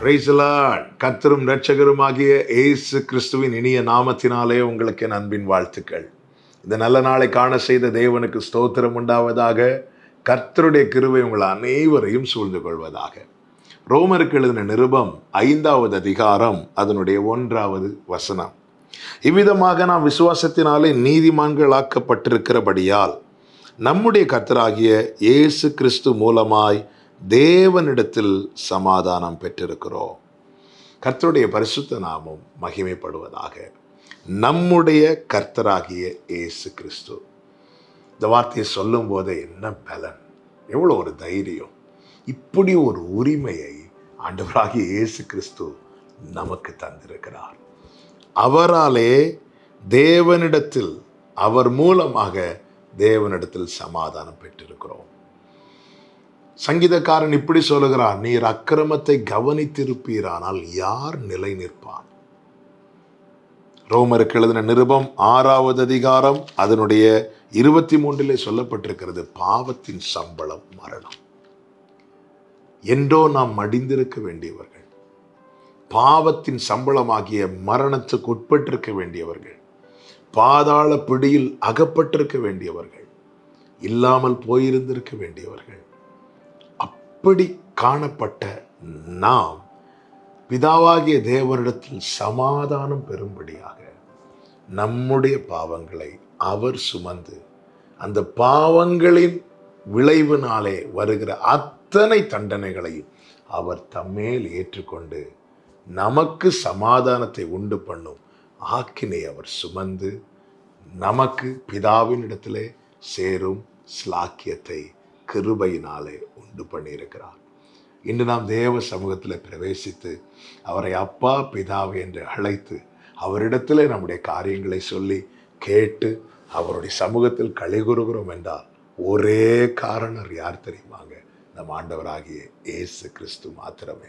பிரைசலாட் கத்தரும் ரட்சகருமாகிய இயேசு கிறிஸ்துவின் இனிய நாமத்தினாலே உங்களுக்கு என் அன்பின் வாழ்த்துக்கள் இந்த நல்ல நாளை காண செய்த தேவனுக்கு ஸ்தோத்திரம் உண்டாவதாக கர்த்தருடைய கிருபை உங்கள் அனைவரையும் சூழ்ந்து கொள்வதாக ரோமருக்கு எழுதின நிருபம் ஐந்தாவது அதிகாரம் அதனுடைய ஒன்றாவது வசனம் இவ்விதமாக நாம் விசுவாசத்தினாலே நீதிமான்களாக்கப்பட்டிருக்கிறபடியால் நம்முடைய கர்த்தராகிய இயேசு கிறிஸ்து மூலமாய் தேவனிடத்தில் சமாதானம் பெற்றிருக்கிறோம் கர்த்தருடைய பரிசுத்த நாமம் மகிமைப்படுவதாக நம்முடைய கர்த்தராகிய இயேசு கிறிஸ்து இந்த வார்த்தையை சொல்லும் போதே என்ன பலன் எவ்வளோ ஒரு தைரியம் இப்படி ஒரு உரிமையை ஆண்டவராகிய இயேசு கிறிஸ்து நமக்கு தந்திருக்கிறார் அவராலே தேவனிடத்தில் அவர் மூலமாக தேவனிடத்தில் சமாதானம் பெற்றிருக்கிறோம் சங்கீதக்காரன் இப்படி சொல்லுகிறார் நீர் அக்கிரமத்தை கவனித்திருப்பீரானால் யார் நிலை நிற்பான் ரோமருக்கு எழுதின நிருபம் ஆறாவது அதிகாரம் அதனுடைய இருபத்தி மூன்றிலே சொல்லப்பட்டிருக்கிறது பாவத்தின் சம்பளம் மரணம் என்றோ நாம் மடிந்திருக்க வேண்டியவர்கள் பாவத்தின் சம்பளமாகிய மரணத்துக்கு உட்பட்டிருக்க வேண்டியவர்கள் பாதாள பிடியில் அகப்பட்டிருக்க வேண்டியவர்கள் இல்லாமல் போயிருந்திருக்க வேண்டியவர்கள் அப்படி காணப்பட்ட நாம் பிதாவாகிய தேவனிடத்தில் சமாதானம் பெறும்படியாக நம்முடைய பாவங்களை அவர் சுமந்து அந்த பாவங்களின் விளைவினாலே வருகிற அத்தனை தண்டனைகளையும் அவர் தம்மேல் ஏற்றுக்கொண்டு நமக்கு சமாதானத்தை உண்டு பண்ணும் ஆக்கினை அவர் சுமந்து நமக்கு பிதாவின் இடத்திலே சேரும் ஸ்லாக்கியத்தை கிருபையினாலே உண்டு பண்ணியிருக்கிறார் இன்று நாம் தேவ சமூகத்தில் பிரவேசித்து அவரை அப்பா பிதாவை என்று அழைத்து அவரிடத்திலே நம்முடைய காரியங்களை சொல்லி கேட்டு அவருடைய சமூகத்தில் கழிகுறுகிறோம் என்றால் ஒரே காரணர் யார் தெரியுமாங்க நம் ஆண்டவராகிய இயேசு கிறிஸ்து மாத்திரமே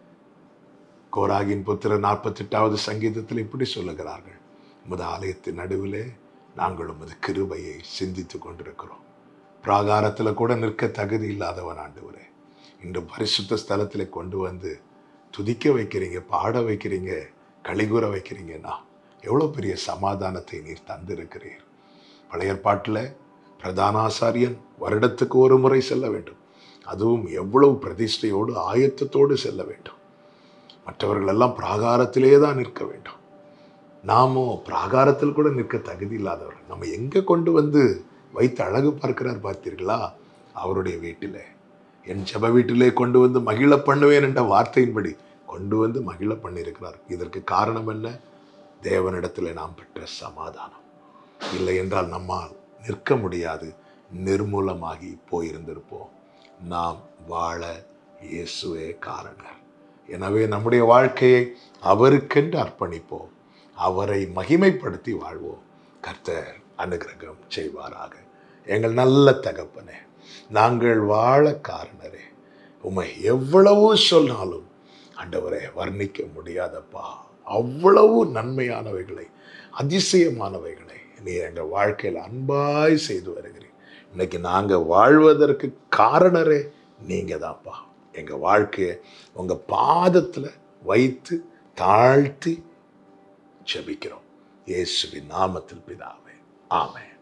கோராகின் புத்திர நாற்பத்தெட்டாவது சங்கீதத்தில் இப்படி சொல்லுகிறார்கள் உமது ஆலயத்தின் நடுவிலே நாங்கள் உமது கிருபையை சிந்தித்து கொண்டிருக்கிறோம் பிராகாரத்தில் கூட நிற்க தகுதி இல்லாதவன் ஆண்டவரே இன்று பரிசுத்த ஸ்தலத்தில் கொண்டு வந்து துதிக்க வைக்கிறீங்க பாட வைக்கிறீங்க கழிகுற வைக்கிறீங்கன்னா எவ்வளோ பெரிய சமாதானத்தை நீர் தந்திருக்கிறீர் பழைய ஏற்பாட்டில் பிரதானாசாரியன் வருடத்துக்கு ஒரு முறை செல்ல வேண்டும் அதுவும் எவ்வளவு பிரதிஷ்டையோடு ஆயத்தத்தோடு செல்ல வேண்டும் மற்றவர்கள் எல்லாம் பிராகாரத்திலே தான் நிற்க வேண்டும் நாமோ பிராகாரத்தில் கூட நிற்க தகுதி இல்லாதவர்கள் நம்ம எங்கே கொண்டு வந்து வைத்து அழகு பார்க்கிறார் பார்த்தீர்களா அவருடைய வீட்டிலே என் ஜப வீட்டிலே கொண்டு வந்து மகிழ பண்ணுவேன் என்ற வார்த்தையின்படி கொண்டு வந்து மகிழ பண்ணியிருக்கிறார் இதற்கு காரணம் என்ன தேவனிடத்தில் நாம் பெற்ற சமாதானம் இல்லை என்றால் நம்மால் நிற்க முடியாது நிர்மூலமாகி போயிருந்திருப்போம் நாம் வாழ இயேசுவே காரணர் எனவே நம்முடைய வாழ்க்கையை அவருக்கென்று அர்ப்பணிப்போம் அவரை மகிமைப்படுத்தி வாழ்வோம் கர்த்தர் அனுகிரகம் செய்வாராக எங்கள் நல்ல தகப்பனே நாங்கள் வாழ காரணரே உமை எவ்வளவு சொன்னாலும் ஆண்டவரே வர்ணிக்க முடியாதப்பா அவ்வளவு நன்மையானவைகளை அதிசயமானவைகளை நீ எங்கள் வாழ்க்கையில் அன்பாய் செய்து வருகிறீர் இன்னைக்கு நாங்கள் வாழ்வதற்கு காரணரே நீங்கள் தான்ப்பா எங்கள் வாழ்க்கையை உங்கள் பாதத்தில் வைத்து தாழ்த்தி ஜெபிக்கிறோம் இயேசுவின் நாமத்தில் பிதாவே ஆமென்